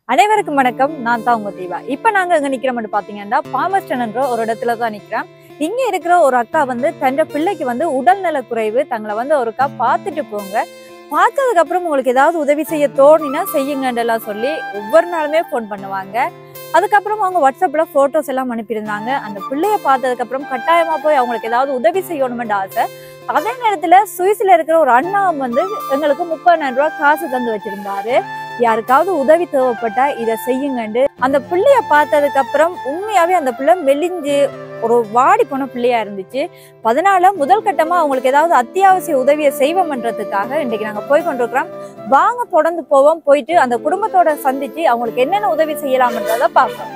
அனைவருக்கும் வணக்கம் நான் தான் உங்க தீபா இப்ப நாங்க எங்க நிக்கிறோம்னு பாத்தீங்கன்னா பாமஸ்டன்ன்ற ஒரு இடத்துல தான் நிக்கிறோம் இங்க இருக்கிற ஒரு அக்கா வந்து தன் பிள்ளைக்கு வந்து உடல்நல குறைவு தங்களை வந்து ஒரு அக்கா பார்த்துட்டு போங்க பார்த்ததுக்கு அப்புறம் உங்களுக்கு ஏதாவது உதவி செய்ய தோணினா செய்யுங்கன்றலாம் சொல்லி ஒவ்வொரு நாளுமே ஃபோன் பண்ணுவாங்க அதுக்கப்புறம் அவங்க வாட்ஸ்அப்ல போட்டோஸ் எல்லாம் அனுப்பியிருந்தாங்க அந்த பிள்ளைய பார்த்ததுக்கு அப்புறம் கட்டாயமா போய் அவங்களுக்கு ஏதாவது உதவி செய்யணுமென்ற ஆசை அதே நேரத்துல சுவிஸ்ல இருக்கிற ஒரு அண்ணா வந்து எங்களுக்கு முப்பதாயிரம் ரூபாய் காசு தந்து வச்சிருந்தாரு யாருக்காவது உதவி தேவைப்பட்டா இதை செய்யுங்கண்டு அந்த பிள்ளைய பார்த்ததுக்கு அப்புறம் உண்மையாவே அந்த பிள்ளை மெலிஞ்சு ஒரு வாடி போன பிள்ளையா இருந்துச்சு அதனால முதல் கட்டமா அவங்களுக்கு ஏதாவது அத்தியாவசிய உதவியை செய்வோம்ன்றதுக்காக இன்னைக்கு நாங்க போய் கொண்டிருக்கிறோம் வாங்க தொடர்ந்து போவோம் போயிட்டு அந்த குடும்பத்தோட சந்திச்சு அவங்களுக்கு என்னென்ன உதவி செய்யலாம்ன்றத பார்ப்போம்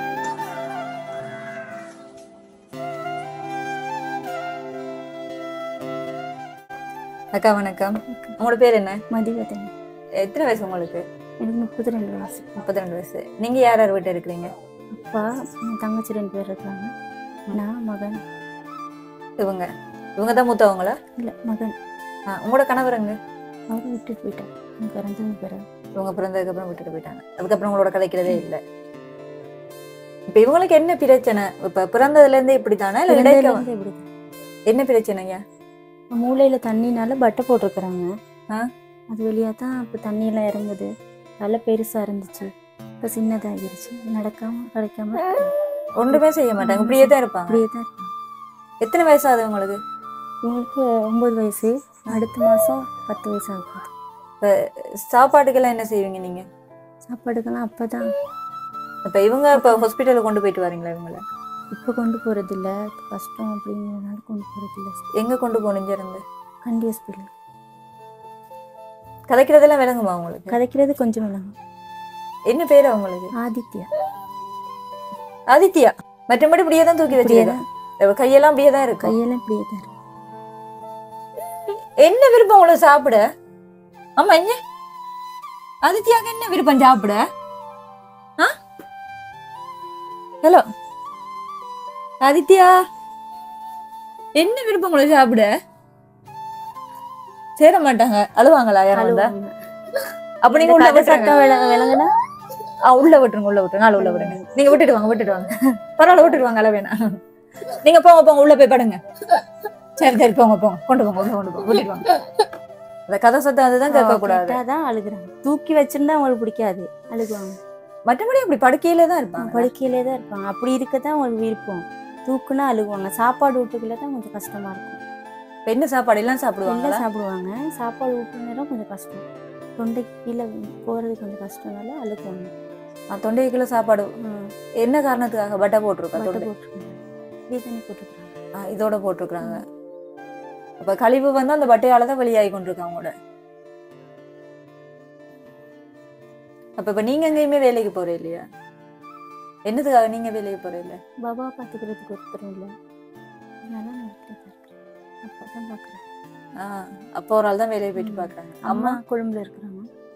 அக்கா வணக்கம் உங்களோட பேர் என்ன மதிவதன் எத்தனை வயசு உங்களுக்கு எனக்கு முப்பத்தி ரெண்டு வயசு முப்பத்தி ரெண்டு வயசு நீங்க யார் யார் வீட்டு இருக்கிறீங்க அப்பா என் தங்கச்சி ரெண்டு பேர் இருக்காங்க நான் மகன் இவங்க இவங்க தான் மூத்தவங்களா இல்லை மகன் ஆ, உங்களோட கணவர் எங்க அவர் விட்டுட்டு போயிட்டான் என் பிறந்தவங்க பிறகு இவங்க பிறந்ததுக்கு அப்புறம் விட்டுட்டு போயிட்டாங்க அதுக்கப்புறம் உங்களோட கதைக்கிறதே இல்லை இப்ப இவங்களுக்கு என்ன பிரச்சனை இப்ப பிறந்ததுல இருந்தே இப்படித்தானா இல்ல இடைக்க பிறந்ததுலேருந்து இப்படி தான் என்ன பிரச்சனைங்க மூளையில தண்ணினால பட்டை போட்டிருக்கிறாங்க ஆ. அது வழியா தான் இப்போ தண்ணியெல்லாம் இறங்குது நல்லா பெருசா இருந்துச்சு இப்போ சின்னதாகிருச்சு நடக்காம கிடைக்காம ஒன்றுமே செய்ய மாட்டாங்க இப்படியே தான் இருப்பாங்க அப்படியே தான் இருப்பாங்க எத்தனை வயசு ஆகுது உங்களுக்கு இவங்களுக்கு ஒன்பது வயசு அடுத்த மாசம் பத்து வயசு ஆகுது சாப்பாட்டுக்கெல்லாம் என்ன செய்வீங்க நீங்க சாப்பாடுக்கெல்லாம் அப்பதான் இப்ப இவங்க இப்ப ஹாஸ்பிட்டலுக்கு கொண்டு போயிட்டு வரீங்களா இவங்கள இப்போ கொண்டு போறதில்ல கஷ்டம் அப்படிங்கிறதுனால கொண்டு போறதில்ல எங்க கொண்டு போனீங்க இருந்து கண்டி ஹாஸ்பிட்டல் கதைக்கிறதெல்லாம் விளங்குமா உங்களுக்கு கதைக்கிறது கொஞ்சம் விளங்கும் என்ன பேரு அவங்களுக்கு ஆதித்யா ஆதித்யா மற்றபடி இப்படியே தான் தூக்கி இப்படியே வச்சிருக்கேன் கையெல்லாம் அப்படியே தான் இருக்கு கையெல்லாம் இப்படியே தான் இருக்கு என்ன விருப்பம் உங்களுக்கு சாப்பிட ஆமா என்ன ஆதித்யாக்கு என்ன விருப்பம் சாப்பிட ஹலோ ஆதித்யா என்ன விருப்பம் உங்களுக்கு சாப்பிட சேர மாட்டாங்க அழுவாங்களா யாரும் வந்தா அழுவாங்க. அப்ப நீங்க உள்ள கதை விட்டுருங்க சத்தம் விளங்க விளங்குனா ஆ, உள்ள விட்டுருங்க உள்ள விட்டுருங்க ஆளு உள்ள விடுங்க நீங்க விட்டுட்டு வாங்க விட்டுட்டு வாங்க பரவாயில்ல விட்டுட்டு வாங்க அள வேணாம் நீங்க போங்க போங்க உள்ள போய் படுங்க சரி சரி போங்க போங்க கொண்டு போங்க உள்ள கொண்டு போங்க விட்டுட்டு வாங்க அந்த கதை சத்தம் அதுதான் கேட்க கூடாது கேட்டாதான் அழுகுறாங்க தூக்கி வச்சிருந்தா அவங்களுக்கு பிடிக்காது அழுகுவாங்க மற்றபடி அப்படி படுக்கையில தான் இருப்பாங்க படுக்கையிலே தான் இருப்பாங்க அப்படி இருக்க தான் அவங்களுக்கு விருப்பம் தூக்குனா அழுகுவாங்க சாப்பாடு ஊட்டுக்குள்ள தான் கொஞ்சம் கஷ்டமா இருக்கும் இப்ப என்ன சாப்பாடு எல்லாம் நல்லா சாப்பிடுவாங்களா சாப்பிடுவாங்க சாப்பாடு ஊட்டுற நேரம் கொஞ்சம் கஷ்டம் தொண்டைக்கு கீழே போறது கொஞ்சம் கஷ்டம்னால அழுகுவாங்க ஆ, தொண்டைக்குள்ள சாப்பாடு ம், என்ன காரணத்துக்காக பட்டை போட்டிருக்கா வட்டை தொண்டை போட்டுருக்காங்க இப்படியே தண்ணி போட்டுருக்காங்க ஆ, இதோட போட்டிருக்காங்க அப்ப கழிவு வந்து அந்த பட்டையால தான் வெளியாகி கொண்டிருக்காங்களோட அப்ப இப்ப நீங்க எங்கேயுமே வேலைக்கு போற இல்லையா என்னதுக்காக நீங்க வேலைக்கு போற இல்ல பாபா பார்த்துக்கிறதுக்கு ஒருத்தரும் இல்லை அதனால நான் வீட்டில் தான் இருக்கிறேன் அப்பா தான் பார்க்குறேன் ஆஹ் அப்போ ஒரு ஆள் தான் வேலையை போயிட்டு பாக்குறாங்க அம்மா அம்மா கொழும்புல இருக்கிறாங்க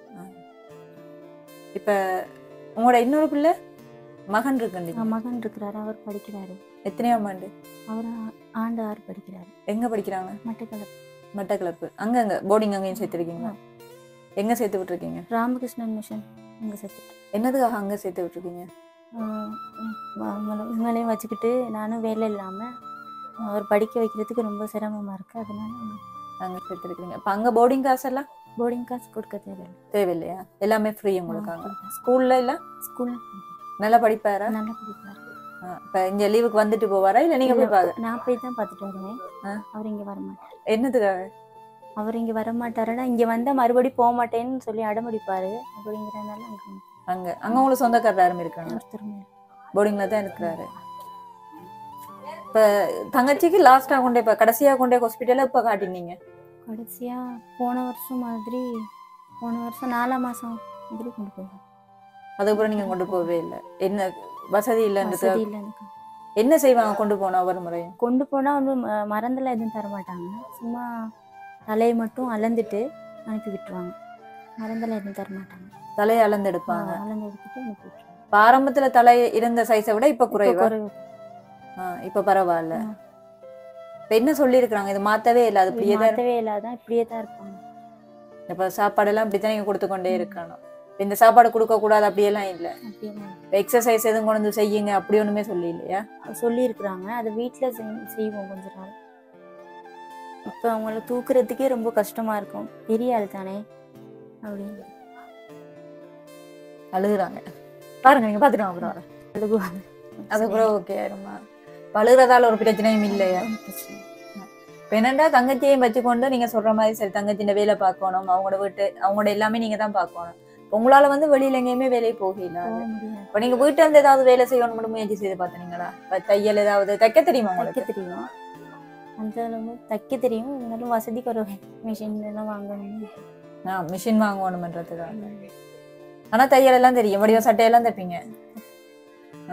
இப்ப உங்களோட இன்னொரு பிள்ளை மகன் இருக்கு என் மகன் இருக்கிறாரு அவர் படிக்கிறாரு எத்தனையாம் ஆண்டு அவர் ஆ- ஆண்டு ஆறு படிக்கிறாரு எங்க படிக்கிறாங்க மட்டக்களப்பு மட்டக்களப்பு அங்க அங்க போர்டிங் அங்கேயும் சேர்த்துருக்கீங்களா எங்க சேர்த்து விட்டுருக்கீங்க ராமகிருஷ்ணன் மிஷன் இங்கே சேர்த்துட்டு என்னதுக்காக அங்க சேர்த்து விட்டுருக்கீங்க இவங்களையும் வச்சுக்கிட்டு நானும் வேலை இல்லாமல் அவர் படிக்க வைக்கிறதுக்கு ரொம்ப சிரமமாக இருக்குது அதனால அங்க சேர்த்துருக்கீங்க அப்ப அங்க போர்டிங் காசு எல்லாம் போர்டிங் காசு கொடுக்க தேவையில்லை தேவையில்லையா எல்லாமே ஃப்ரீ உங்களுக்கு அங்க ஸ்கூல்ல எல்லாம் ஸ்கூலில் நல்லா படிப்பாரா நல்லா படிப்பார் ஆ, இப்ப இங்க லீவுக்கு வந்துட்டு போவாரா இல்ல நீங்க போய் பாக்க நான் போய் தான் பார்த்துட்டு வருவேன் ஆ. அவர் இங்கே வரமாட்டார் என்னதுக்காக அவர் இங்கே வரமாட்டாருன்னா இங்கே வந்தால் மறுபடியும் போக மாட்டேன்னு சொல்லி அடம்பிடிப்பார் அப்படிங்கிறதுனால அங்கே அங்க அங்க உங்களுக்கு சொந்தக்காரர் யாரும் இருக்காங்க ஒருத்தர் மேல. போர்டிங்ல தான் இருக்கிறாரு இப்ப தங்கச்சிக்கு லாஸ்டா கொண்டே இப்ப கடைசியா கொண்டே ஹாஸ்பிட்டல்ல இப்ப காட்டினீங்க கடைசியா போன வருஷம் மாதிரி போன வருஷம் நாலாம் மாசம் மாதிரி கொண்டு போயிருந்தோம் அதுக்கப்புறம் நீங்க கொண்டு போகவே இல்லை என்ன வசதி இல்லைன்றது வசதி இல்லை எனக்கு என்ன செய்வாங்க கொண்டு போனா ஒவ்வொரு முறையும் கொண்டு போனா ஒன்றும் மருந்தெல்லாம் எதுவும் தர மாட்டாங்க சும்மா தலையை மட்டும் அளந்துட்டு அனுப்பி விட்டுருவாங்க மருந்தெல்லாம் எதுவும் தர மாட்டாங்க தலையை அளந்து எடுப்பாங்க அளந்து எடுத்துட்டு அனுப்பி விட்டுருவாங்க இப்ப ஆரம்பத்துல தலை இருந்த சைஸை விட இப்ப இப்போ குறைவா குறைவு. ஆ, இப்ப பரவாயில்ல ஆ. இப்ப என்ன சொல்லி இருக்கிறாங்க இது மாத்தவே இல்லை அது இது இப்படியே தான் மாத்தவே இல்லாதான் இப்படியே தான் இருப்பாங்க இப்ப சாப்பாடெல்லாம் இப்படித்தான் நீங்க கொடுத்து கொண்டே இருக்கணும் இந்த சாப்பாடு கொடுக்க கூடாது அப்படியெல்லாம் இல்ல அப்படின்னு எக்ஸசைஸ் எதுவும் கொண்டு வந்து செய்யுங்க அப்படி ஒண்ணுமே சொல்லி இல்லையா சொல்லியிருக்கிறாங்க அதை வீட்டில் செய்வோம் கொஞ்ச நாள் இப்போ அவங்கள தூக்குறதுக்கே ரொம்ப கஷ்டமா இருக்கும் பெரிய ஆள் தானே அப்படின்னு அழுகுறாங்க பாருங்க நீங்க பாத்துட்டு வாங்க அப்புறம் வரேன். அழுகுவாங்க அது கூட ஓகே ஆயிருமா பழுகிறதால ஒரு பிரச்சனையும் இல்லையா இப்ப என்னண்டா தங்கச்சியையும் வச்சுக்கொண்டு நீங்க சொல்ற மாதிரி சரி தங்கச்சியின் வேலை பார்க்கணும் அவங்களோட வீட்டு அவங்களோட எல்லாமே நீங்க தான் பார்க்கணும் இப்ப உங்களால வந்து வெளியில எங்கேயுமே வேலைக்கு போகல போக முடியாது இப்ப நீங்க வீட்டுல இருந்து ஏதாவது வேலை செய்யணும்னு முயற்சி செய்து பாத்தீங்களா இப்ப தையல் ஏதாவது தைக்க தெரியுமா தைக்க உங்களுக்கு தெரியும் அந்த அளவு தைக்க தெரியும் இருந்தாலும் வசதி குறைவு மிஷின் எல்லாம் வாங்கணும் மிஷின் வாங்கணும்ன்றதுதான் ஆனா தையல் எல்லாம் தெரியும் வடிவ சட்டையெல்லாம் தைப்பீங்க ஆ.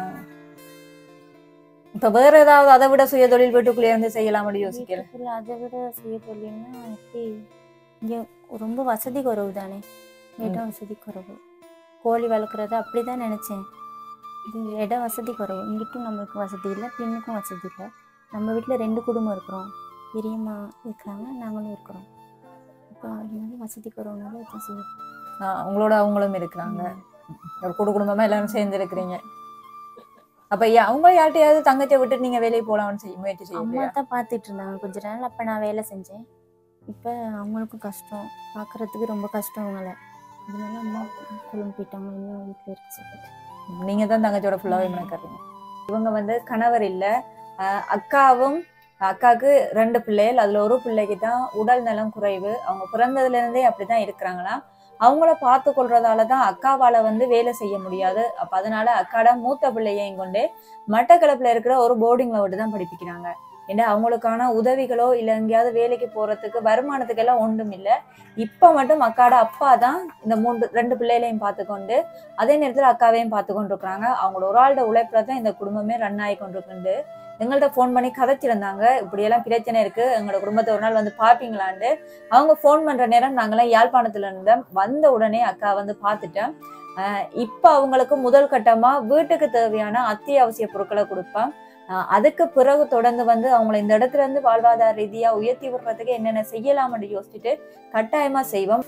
இப்ப வேற ஏதாவது அதை விட சுய தொழில் வீட்டுக்குள்ளே இருந்து செய்யலாம் யோசிக்கல வீட்டுக்குள்ள அதை விட செய்ய தொழில்னா எப்படி இங்கே ரொம்ப வசதி குறைவு தானே இடம் வசதி குறைவு கோழி வளர்க்குறது அப்படிதான் நினைச்சேன் இது இட வசதி குறைவு இங்கிட்டும் நம்மளுக்கு வசதி இல்லை பின்னுக்கும் வசதி இல்லை நம்ம வீட்டில் ரெண்டு குடும்பம் இருக்கிறோம் பெரியம்மா இருக்கிறாங்க நாங்களும் இருக்கிறோம் இப்போ அதனால வசதி குறைவுனால இதை செய்ய ஆ, உங்களோட அவங்களும் இருக்கிறாங்க ஒரு குடு குடும்பமா எல்லாரும் சேர்ந்து இருக்கிறீங்க அப்ப யா- அவங்க யார்கிட்டயாவது தங்கச்சியை விட்டு நீங்க வேலைக்கு போலாம்னு செய்ய முயற்சி அம்மா செய்யலையா தான் பார்த்துட்டு இருந்தாங்க கொஞ்ச நாள் அப்போ நான் வேலை செஞ்சேன் இப்போ அவங்களுக்கும் கஷ்டம் பார்க்குறதுக்கு ரொம்ப கஷ்டம் அவங்கள அதனால அம்மா கிளம்பி போயிட்டாங்க இன்னும் வீட்டில் இருக்க சொல்லிட்டு நீங்க தான் தங்கச்சியோட ஃபுல்லாவே மெனக்கறீங்க இவங்க வந்து கணவர் இல்ல ஆஹ் அக்காவும் அக்காவுக்கு ரெண்டு பிள்ளைகள் அதுல ஒரு பிள்ளைக்கு தான் உடல் நலம் குறைவு அவங்க பிறந்ததுல இருந்தே அப்படிதான் இருக்கிறாங்களாம் அவங்கள பார்த்து கொள்றதால தான் அக்காவால வந்து வேலை செய்ய முடியாது அப்ப அதனால அக்காட மூத்த பிள்ளையையும் கொண்டு மட்டக்களப்புல இருக்கிற ஒரு போர்டிங்ல விட்டு தான் படிப்பிக்கிறாங்க ஏன்னா அவங்களுக்கான உதவிகளோ இல்ல எங்கேயாவது வேலைக்கு போறதுக்கு வருமானத்துக்கு எல்லாம் ஒன்றும் இல்ல இப்ப மட்டும் அக்காட அப்பா தான் இந்த மூன்று ரெண்டு பிள்ளைகளையும் பார்த்துக்கொண்டு அதே நேரத்துல அக்காவையும் பார்த்து கொண்டிருக்கிறாங்க அவங்களோட ஒரு ஆளோட உழைப்புல தான் இந்த குடும்பமே ரன் ஆகி கொண்டிருக்குண்டு எங்கள்கிட்ட ஃபோன் பண்ணி கதைச்சிருந்தாங்க இப்படியெல்லாம் பிரச்சனை இருக்கு எங்களோட குடும்பத்தை ஒரு நாள் வந்து பாப்பீங்களான்னு அவங்க ஃபோன் பண்ற நேரம் நாங்கெல்லாம் யாழ்ப்பாணத்துல இருந்தோம் வந்த உடனே அக்கா வந்து பார்த்துட்டேன் ஆஹ் இப்ப அவங்களுக்கு முதல் கட்டமா வீட்டுக்கு தேவையான அத்தியாவசிய பொருட்களை கொடுப்பேன் ஆஹ் அதுக்கு பிறகு தொடர்ந்து வந்து அவங்களை இந்த இடத்துல இருந்து வாழ்வாதார ரீதியா உயர்த்தி விடுறதுக்கு என்னென்ன செய்யலாம்னு யோசிச்சுட்டு கட்டாயமா செய்வோம்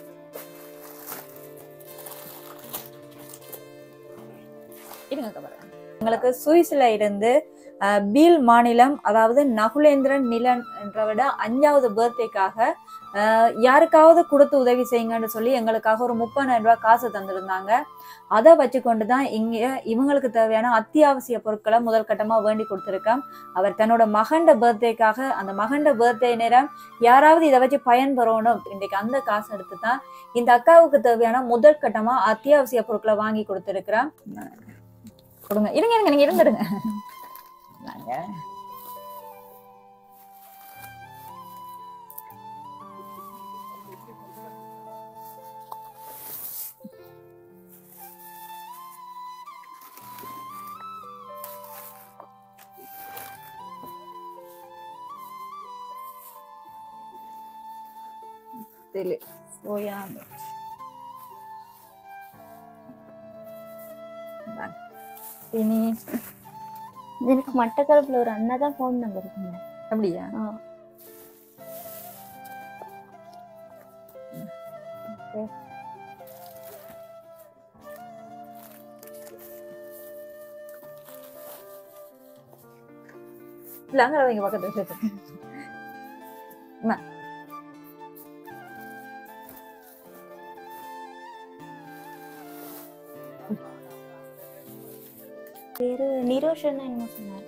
இருங்க அக்கா வரேன். எங்களுக்கு சுவிஸ்ல இருந்து அஹ், பீல் மாநிலம் அதாவது நகுலேந்திரன் நிலன் என்ற விட அஞ்சாவது பர்த்டேக்காக யாருக்காவது கொடுத்து உதவி செய்யுங்கன்னு சொல்லி எங்களுக்காக ஒரு முப்பதாயிரம் ரூபாய் காசு தந்திருந்தாங்க அதை வச்சுக்கொண்டு தான் இங்க இவங்களுக்கு தேவையான அத்தியாவசிய பொருட்களை முதல் கட்டமா வேண்டி கொடுத்துருக்கேன் அவர் தன்னோட மகண்ட பர்த்டேக்காக அந்த மகண்ட பர்த்டே நேரம் யாராவது இதை வச்சு பயன்பெறணும் இன்றைக்கு அந்த காசு எடுத்து தான் இந்த அக்காவுக்கு தேவையான முதல் கட்டமா அத்தியாவசிய பொருட்களை வாங்கி கொடுத்துருக்கிறேன் கொடுங்க இருங்க இருங்க நீங்க இருந்துடுங்க நாங்க தெரியல சோயா இனி எனக்கு மட்டக்களப்பில் ஒரு அண்ணா தான் ஃபோன் நம்பர் இருக்குங்க அப்படியா ஆ இல்ல அங்க வைங்க பக்கத்துல சேர்த்து அம்மா. பேரு நிரோஷன் என்ன சொன்னார்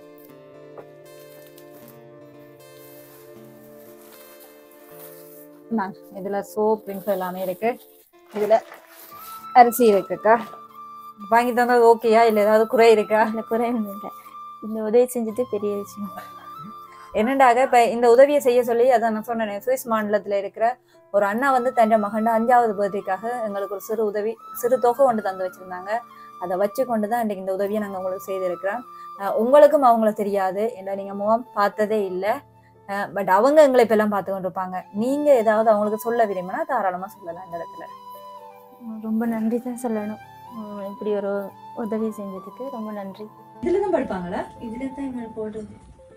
அம்மா, இதுல சோப் ரிங்ஸ் எல்லாமே இருக்கு இதுல அரிசி இருக்குக்கா வாங்கி தந்தது ஓகேயா இல்ல ஏதாவது குறை இருக்கா அதில் குறை ஒன்றும் இல்லை இந்த உதவி செஞ்சது பெரிய விஷயம் என்னண்டாக இப்ப இந்த உதவியை செய்ய சொல்லி அதான் நான் சொன்னேன் சுவிஸ் மாநிலத்துல இருக்கிற ஒரு அண்ணா வந்து தன் மகன் அஞ்சாவது பர்த்டேக்காக எங்களுக்கு ஒரு சிறு உதவி சிறு தொகை கொண்டு தந்து வச்சிருந்தாங்க அதை வச்சு கொண்டு தான் இன்னைக்கு இந்த உதவியை நாங்க உங்களுக்கு செய்திருக்கிறோம் அஹ் உங்களுக்கும் அவங்கள தெரியாது ஏன்னா நீங்க முகம் பார்த்ததே இல்லை பட் அவங்க எங்களை இப்ப எல்லாம் பார்த்து கொண்டிருப்பாங்க நீங்க ஏதாவது அவங்களுக்கு சொல்ல விரும்பினா தாராளமா சொல்லலாம் இந்த இடத்துல ரொம்ப நன்றி தான் சொல்லணும் உம் இப்படி ஒரு உதவி செஞ்சதுக்கு ரொம்ப நன்றி இதுல தான் படிப்பாங்களா இதில் தான் எங்களை போடுறது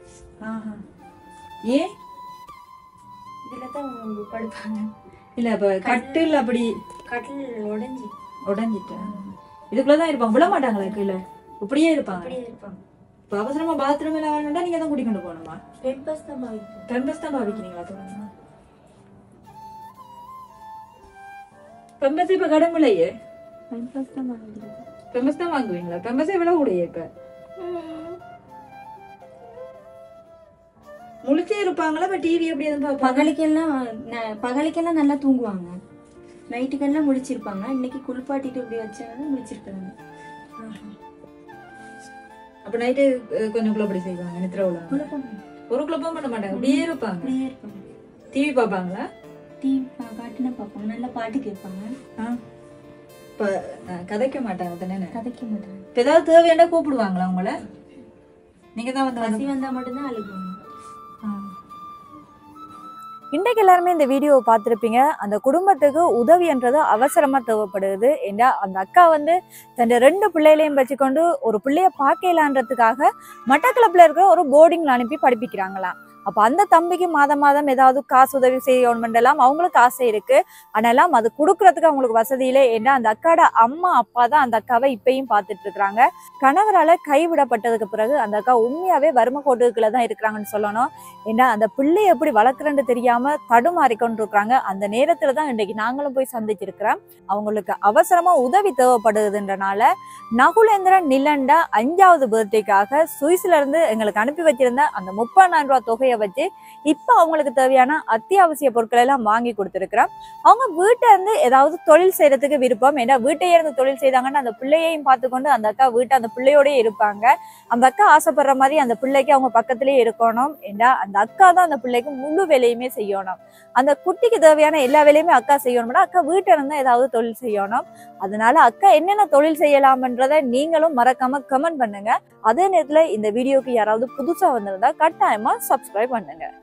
ஏன் இதில் தான் அவங்க படுப்பாங்க இல்ல இப்ப கட்டில் அப்படி கட்டில் உடஞ்சி உடஞ்சிட்டேன் இதுக்குள்ளதான் இருப்பாங்க விட மாட்டாங்களா கீழே இப்படியே இருப்பாங்க அப்படியே இருப்பாங்க இப்ப அவசரமா பாத்ரூம் எல்லாம் வரணும்னா நீங்க தான் கூட்டிக்கொண்டு போகணுமா பெம்பஸ் தான் பாவிக்கும் பெம்பஸ் தான் பாவிக்கிறீங்களா தொடர்ந்து பெம்பஸ் இப்ப கடமுலையே பெம்பஸ் தான் பாவிக்கிறது பெம்பஸ் தான் வாங்குவீங்களா பெம்பஸே விலை கூடயே இப்ப முழிச்சே இருப்பாங்களா இப்ப டிவி எப்படி எதுவும் பார்ப்பாங்க பகலுக்கெல்லாம் ந- பகலுக்கெல்லாம் நல்லா தூங்குவாங்க நைட்டுக்கெல்லாம் முழிச்சிருப்பாங்க இன்னைக்கு குளிப்பாட்டிட்டு இப்படி வச்சாங்க முழிச்சிருக்காங்க அப்ப நைட்டு கொஞ்சம் குழப்படி செய்வாங்க நித்திர உள்ள குழப்பம் ஒரு குழப்பம் பண்ண மாட்டாங்க அப்படியே இருப்பாங்க அப்படியே இருப்பாங்க டிவி பார்ப்பாங்களா டிவி காட்டுனா பார்ப்பாங்க நல்லா பாட்டு கேட்பாங்க இப்ப அஹ், கதைக்க மாட்டாங்க தானே கதைக்க மாட்டாங்க இப்ப ஏதாவது தேவையாண்டா கூப்பிடுவாங்களா உங்களை நீங்க தான் வந்து பசி வந்தா மட்டும்தான் அழுகுவாங்க இன்றைக்கு எல்லாருமே இந்த வீடியோவை பார்த்துருப்பீங்க அந்த குடும்பத்துக்கு உதவின்றது அவசரமா தேவைப்படுது ஏன்னா அந்த அக்கா வந்து தன் ரெண்டு பிள்ளைகளையும் வச்சுக்கொண்டு ஒரு பிள்ளைய பார்க்கலான்றதுக்காக மட்டக்களப்பில் இருக்கிற ஒரு போர்டிங்ல அனுப்பி படிப்பிக்கிறாங்களாம் அப்ப அந்த தம்பிக்கு மாதம் மாதம் ஏதாவது காசு உதவி செய்யணும் எல்லாம் அவங்களுக்கு ஆசை இருக்கு ஆனாலும் அது கொடுக்கறதுக்கு அவங்களுக்கு வசதி இல்லை ஏன்னா அந்த அக்காட அம்மா அப்பா தான் அந்த அக்காவை இப்பயும் பார்த்துட்டு இருக்கிறாங்க கணவரால கைவிடப்பட்டதுக்கு பிறகு அந்த அக்கா உண்மையாவே வறுமை கோட்டுக்குள்ள தான் இருக்கிறாங்கன்னு சொல்லணும் ஏன்னா அந்த பிள்ளை எப்படி வளர்க்குறேன்னு தெரியாம தடுமாறி கொண்டிருக்கிறாங்க அந்த நேரத்துல தான் இன்றைக்கு நாங்களும் போய் சந்திச்சிருக்கிறோம் அவங்களுக்கு அவசரமா உதவி தேவைப்படுதுன்றனால நகுலேந்திரன் நிலண்டா அஞ்சாவது பர்த்டேக்காக சுவிஸ்ல இருந்து எங்களுக்கு அனுப்பி வச்சிருந்த அந்த முப்பதாயிரம் ரூபாய் தொகையை வச்சு இப்ப அவங்களுக்கு தேவையான அத்தியாவசிய பொருட்களை எல்லாம் வாங்கி கொடுத்துருக்கிறோம் அவங்க வீட்டை இருந்து ஏதாவது தொழில் செய்யறதுக்கு விருப்பம் ஏன்னா வீட்டையே இருந்து தொழில் செய்தாங்கன்னா அந்த பிள்ளையையும் பார்த்துக்கொண்டு அந்த அக்கா வீட்டை அந்த பிள்ளையோடயே இருப்பாங்க அந்த அக்கா ஆசைப்படுற மாதிரி அந்த பிள்ளைக்கு அவங்க பக்கத்திலேயே இருக்கணும் ஏன்னா அந்த அக்கா தான் அந்த பிள்ளைக்கு முழு வேலையுமே செய்யணும் அந்த குட்டிக்கு தேவையான எல்லா வேலையுமே அக்கா செய்யணும்னா அக்கா வீட்டில் இருந்தா ஏதாவது தொழில் செய்யணும் அதனால அக்கா என்னென்ன தொழில் செய்யலாம்ன்றதை நீங்களும் மறக்காம கமெண்ட் பண்ணுங்க அதே நேரத்துல இந்த வீடியோக்கு யாராவது புதுசா வந்திருந்தா கட்டாயமா சப்ஸ்கிரைப் பண்ணுங்க